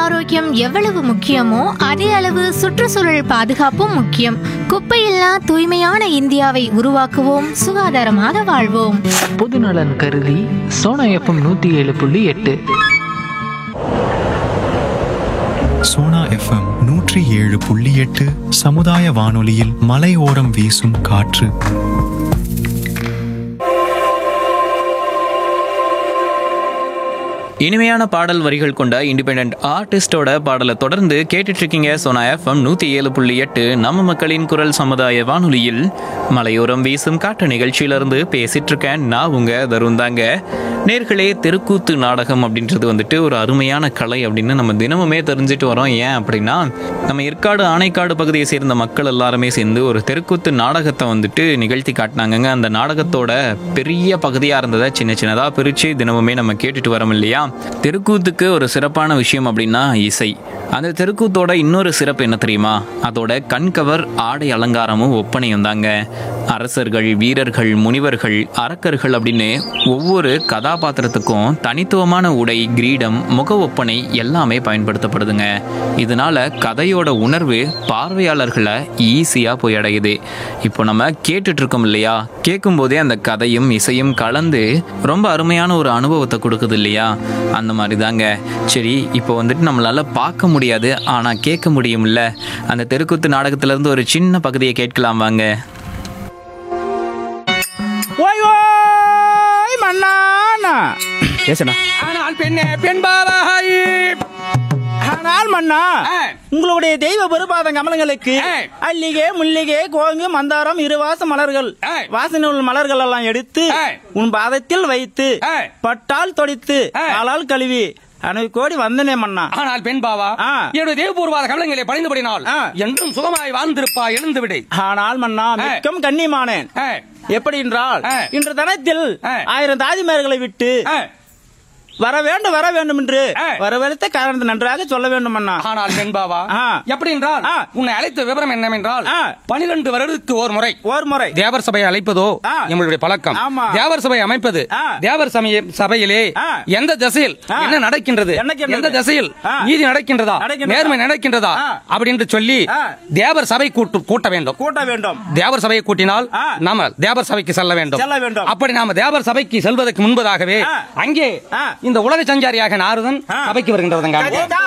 ஆரோக்கியம் எவ்வளவு முக்கியமோ அதே அளவு சுற்றுச்சூழல் பாதுகாப்பும் முக்கியம் குப்பையில்லா தூய்மையான இந்தியாவை உருவாக்குவோம் சுகாதாரமாக வாழ்வோம் பொதுநலன் கருதி சோனா எஃப்எம் நூற்றி ஏழு புள்ளி எட்டு சோனா எஃப்எம் நூற்றி ஏழு புள்ளி எட்டு சமுதாய வானொலியில் மலையோரம் வீசும் காற்று இனிமையான பாடல் வரிகள் கொண்ட இண்டிபெண்ட் ஆர்டிஸ்டோட பாடலை தொடர்ந்து கேட்டுட்டு இருக்கீங்க சோனா எஃப்எம் நூத்தி ஏழு புள்ளி எட்டு நம்ம மக்களின் குரல் சமுதாய வானொலியில் மலையோரம் வீசும் காட்டு நிகழ்ச்சியிலிருந்து பேசிட்டு இருக்கேன் நான் உங்க தருண் தாங்க நேர்களே தெருக்கூத்து நாடகம் அப்படின்றது வந்துட்டு ஒரு அருமையான கலை அப்படின்னு நம்ம தினமுமே தெரிஞ்சுட்டு வரோம் ஏன் அப்படின்னா நம்ம ஏற்காடு ஆனைக்காடு பகுதியை சேர்ந்த மக்கள் எல்லாருமே சேர்ந்து ஒரு தெருக்கூத்து நாடகத்தை வந்துட்டு நிகழ்த்தி காட்டினாங்கங்க அந்த நாடகத்தோட பெரிய பகுதியாக இருந்ததை சின்ன சின்னதாக பிரித்து தினமுமே நம்ம கேட்டுட்டு வரோம் இல்லையா தெருக்கூத்துக்கு ஒரு சிறப்பான விஷயம் அப்படின்னா இசை அந்த தெருக்கூத்தோட இன்னொரு சிறப்பு என்ன தெரியுமா அதோட கண்கவர் ஆடை அலங்காரமும் ஒப்பனையும் தாங்க அரசர்கள் வீரர்கள் முனிவர்கள் அரக்கர்கள் அப்படின்னு ஒவ்வொரு கதாபாத்திரத்துக்கும் தனித்துவமான உடை கிரீடம் முக ஒப்பனை எல்லாமே பயன்படுத்தப்படுதுங்க இதனால கதையோட உணர்வு பார்வையாளர்களை ஈஸியாக போய் அடையுது இப்போ நம்ம கேட்டுட்டு இருக்கோம் இல்லையா கேட்கும்போதே அந்த கதையும் இசையும் கலந்து ரொம்ப அருமையான ஒரு அனுபவத்தை கொடுக்குது இல்லையா அந்த மாதிரி தாங்க சரி இப்போ வந்துட்டு நம்மளால பார்க்க முடியாது ஆனால் கேட்க முடியும்ல அந்த தெருக்கூத்து நாடகத்திலேருந்து ஒரு சின்ன பகுதியை கேட்கலாம் வாங்க ஓய் ஓய் மன்னானா பேசடா ஆனால் பெண்ணே பெண் பாவாய் ஆனால் மன்னா ஆ. உங்களுடைய தெய்வ பெருபாத கமலங்களுக்கு ஆ. அல்லிகை முல்லிகை கோங்கு மந்தாரம் இருவாச மலர்கள் ஆ. வாசனை உள்ள மலர்கள் எல்லாம் எடுத்து ஆ. உன் பாதத்தில் வைத்து ஆ. பட்டால் தொடித்து ஆ. காலால் கழுவி அனைத்து கோடி வந்தனே மன்னா ஆனால் பெண் பாவா ஆ. என்னுடைய தேவபூர்வாத கவலங்களை பணிந்துபடினால் ஆ. என்றும் சுகமாய் வாழ்ந்திருப்பா எழுந்து விடு ஆனால் மன்னா ஆ. மிக்கம் கண்ணியமானேன் ஆ. எப்படி என்றால் ஆ. இன்று தனத்தில் ஆ. ஆயிரம் தாதிமார்களை விட்டு ஆ. வர வேண்டும் வர வேண்டும் என்று ஆ. வரவழைத்த காரணத்தை நன்றாக சொல்ல வேண்டும் அண்ணா ஆனால் பெண் பாவா ஆ. எப்படி என்றால் ஆ. உன்னை அழைத்த விவரம் என்னவென்றால் ஆ. பனிரெண்டு வருடத்துக்கு ஒரு முறை ஓர் முறை தேவர் சபை அழைப்பதோ ஆ. எங்களுடைய பழக்கம் ஆமா. தேவர் சபை அமைப்பது ஆ. தேவர் சமய சபையிலே ஆ. எந்த திசையில் ஆ. என்ன நடக்கின்றது நடக்கின்றது. எந்த திசையில் ஆ. நீதி நடக்கின்றதா நடக்கின்றதா? நேர்மை நடக்கின்றதா ஆ. அப்படின்னு சொல்லி ஆ. தேவர் சபை கூட்டு கூட்ட வேண்டும் கூட்ட வேண்டும் தேவர் சபையை கூட்டினால் ஆ. நாம தேவர் சபைக்கு செல்ல வேண்டும் செல்ல வேண்டும். அப்படி நாம தேவர் சபைக்கு செல்வதற்கு முன்பதாகவே ஆ. அங்கே ஆ. இந்த உலக சஞ்சாரியாக நாரதன் ஆ. சபைக்கு வருகின்றதுங்க கதிதா